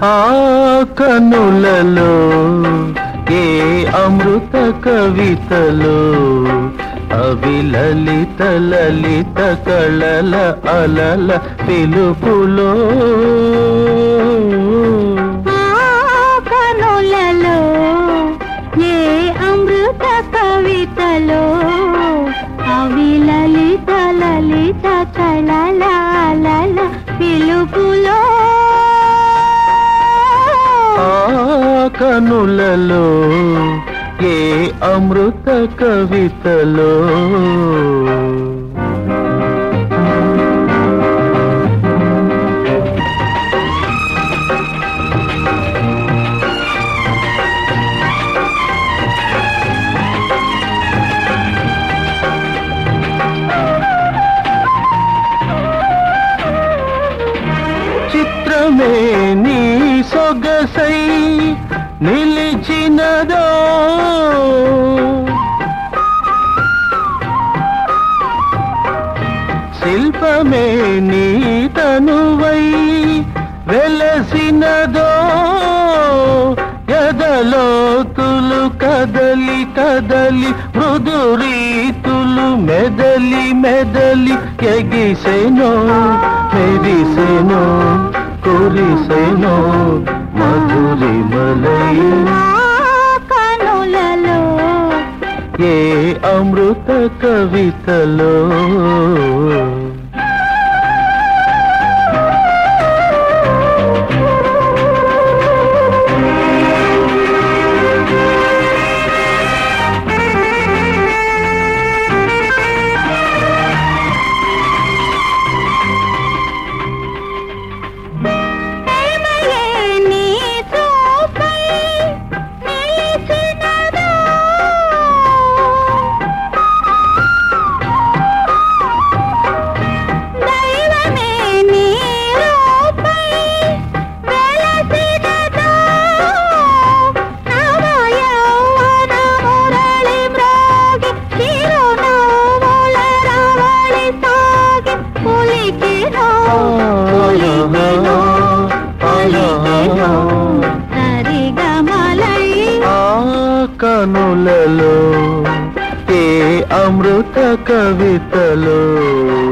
ఆ కనులలో ఏ అమృత కవితలో అవి లలిత లలిత కళల అలల పిలుపులో ఆ కనులలో ఏ అమృత కవితలో అవి లలిత లలిత కళల అలల పిలుపులో ఆ కనులలో ఏ అమృత కవితలో చిత్రమే నీ సొగసై నిలిచినదో శిల్పమే నీ తనువై వెలసినదో ఎదలోతులు కదలి కదలి మృదు రీతులు మెదలి మెదలి ఎగిసెనో మెరిసెనో కురిసెనో మధురిమలై ఆ కనులలో ఏ అమృత కవితలో ప్రేమయే నీ చూపై నిలిచినదో దైవమే నీ రూపై వెలసినదో నవ యౌవన మురళి మ్రోగి చిరునవ్వుల రవళి సాగి పులికినో పులికినో పులికినో సరిగమలై ఆ కనులలో ఏ అమృత కవితలో